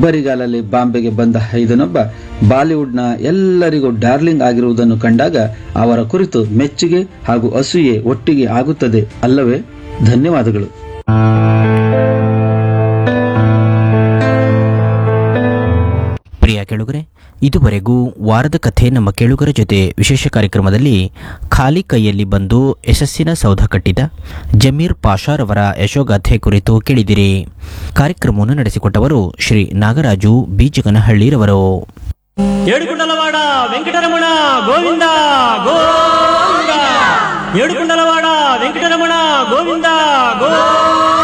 ಬರಿಗಾಲಲ್ಲಿ ಬಾಂಬೆಗೆ ಬಂದ ಇದನೊಬ್ಬ ಬಾಲಿವುಡ್ನ ಎಲ್ಲರಿಗೂ ಡಾರ್ಲಿಂಗ್ ಆಗಿರುವುದನ್ನು ಕಂಡಾಗ ಅವರ ಕುರಿತು ಮೆಚ್ಚುಗೆ ಹಾಗೂ ಅಸೂಯೆ ಒಟ್ಟಿಗೆ ಆಗುತ್ತದೆ ಅಲ್ಲವೇ ಧನ್ಯವಾದಗಳು ಪ್ರಿಯ ಕೇಳುಗರೆ ಇದುವರೆಗೂ ವಾರದ ಕಥೆ ನಮ್ಮ ಕೇಳುಗರ ಜೊತೆ ವಿಶೇಷ ಕಾರ್ಯಕ್ರಮದಲ್ಲಿ ಖಾಲಿ ಕೈಯಲ್ಲಿ ಬಂದು ಯಶಸ್ಸಿನ ಸೌಧ ಕಟ್ಟಿದ ಜಮೀರ್ ಪಾಷಾರವರ ಯಶೋಗಾಥೆ ಕುರಿತು ಕೇಳಿದಿರಿ ಕಾರ್ಯಕ್ರಮವನ್ನು ನಡೆಸಿಕೊಟ್ಟವರು ಶ್ರೀ ನಾಗರಾಜು ಬೀಜಗನಹಳ್ಳಿರವರು ఏడుకుండలవాడ వెంకటరమణ గోవింద గోవింద ఏడుకుండలవాడ వెంకటరమణ గోవింద గో